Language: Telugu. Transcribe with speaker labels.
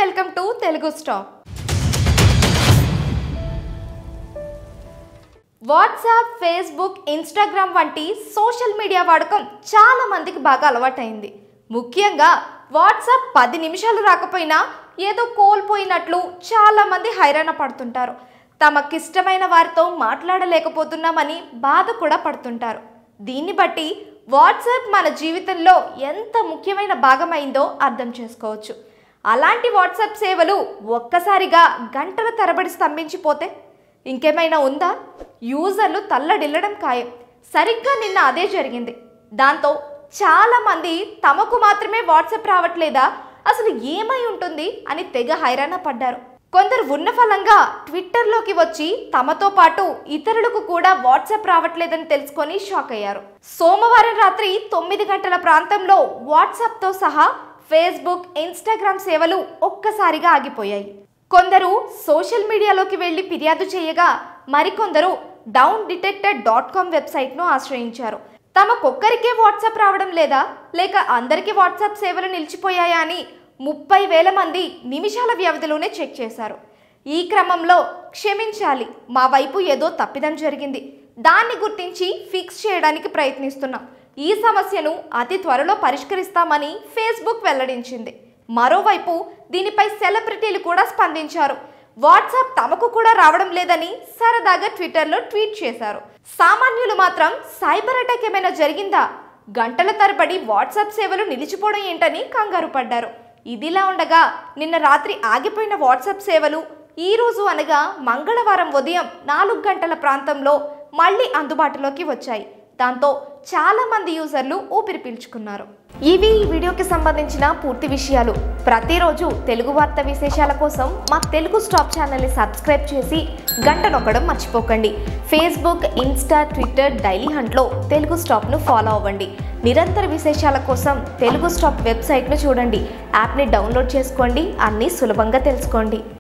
Speaker 1: welcome to Telugu stop WhatsApp Facebook Instagram వంటి సోషల్ మీడియా వాడకం చాలా మందికి బాగా అలవాటైంది ముఖ్యంగా వాట్సాప్ పది నిమిషాలు రాకపోయినా ఏదో కోల్పోయినట్లు చాలా మంది హైరాణ పడుతుంటారు తమకిష్టమైన వారితో మాట్లాడలేకపోతున్నామని బాధ కూడా పడుతుంటారు దీన్ని బట్టి వాట్సాప్ మన జీవితంలో ఎంత ముఖ్యమైన భాగమైందో అర్థం చేసుకోవచ్చు అలాంటి వాట్సాప్ సేవలు ఒక్కసారిగా గంటల తరబడి స్తంభించిపోతే ఇంకేమైనా ఉందా యూజర్లు తల్లడిల్లడం ఖాయం సరిగ్గా నిన్న అదే జరిగింది దాంతో చాలా మంది తమకు మాత్రమే వాట్సాప్ రావట్లేదా అసలు ఏమై ఉంటుంది అని తెగ హైరాణ పడ్డారు కొందరు ఉన్న ఫలంగా ట్విట్టర్లోకి వచ్చి తమతో పాటు ఇతరులకు కూడా వాట్సాప్ రావట్లేదని తెలుసుకొని షాక్ అయ్యారు సోమవారం రాత్రి తొమ్మిది గంటల ప్రాంతంలో వాట్సాప్తో సహా ఫేస్బుక్ ఇన్స్టాగ్రామ్ సేవలు ఒక్కసారిగా ఆగిపోయాయి కొందరు సోషల్ మీడియాలోకి వెళ్ళి ఫిర్యాదు చేయగా మరికొందరు డౌన్ డిటెక్టెడ్ డాట్ కామ్ వెబ్సైట్ను ఆశ్రయించారు తమకొక్కరికే వాట్సాప్ రావడం లేదా లేక అందరికీ వాట్సాప్ సేవలు నిలిచిపోయాయా అని ముప్పై వేల మంది నిమిషాల వ్యవధిలోనే చెక్ చేశారు ఈ క్రమంలో క్షమించాలి మా వైపు ఏదో తప్పిదం జరిగింది దాన్ని గుర్తించి ఫిక్స్ చేయడానికి ప్రయత్నిస్తున్నాం ఈ సమస్యను అతి త్వరలో పరిష్కరిస్తామని ఫేస్బుక్ వెల్లడించింది మరోవైపు దీనిపై సెలబ్రిటీలు కూడా స్పందించారు వాట్సాప్ తమకు కూడా రావడం లేదని సరదాగా ట్విట్టర్లో ట్వీట్ చేశారు సామాన్యులు మాత్రం సైబర్ అటాక్ ఏమైనా జరిగిందా గంటల తరబడి వాట్సాప్ సేవలు నిలిచిపోవడం ఏంటని కంగారు పడ్డారు ఇదిలా ఉండగా నిన్న రాత్రి ఆగిపోయిన వాట్సాప్ సేవలు ఈ రోజు అనగా మంగళవారం ఉదయం నాలుగు గంటల ప్రాంతంలో మళ్ళీ అందుబాటులోకి వచ్చాయి దాంతో చాలా మంది యూజర్లు ఊపిరి పీల్చుకున్నారు ఇవి ఈ వీడియోకి సంబంధించిన పూర్తి విషయాలు ప్రతిరోజు తెలుగు వార్త విశేషాల కోసం మా తెలుగు స్టాప్ ఛానల్ని సబ్స్క్రైబ్ చేసి గంట నొక్కడం మర్చిపోకండి ఫేస్బుక్ ఇన్స్టా ట్విట్టర్ డైలీ హంట్లో తెలుగు స్టాప్ను ఫాలో అవ్వండి నిరంతర విశేషాల కోసం తెలుగు స్టాప్ వెబ్సైట్ను చూడండి యాప్ని డౌన్లోడ్ చేసుకోండి అన్నీ సులభంగా తెలుసుకోండి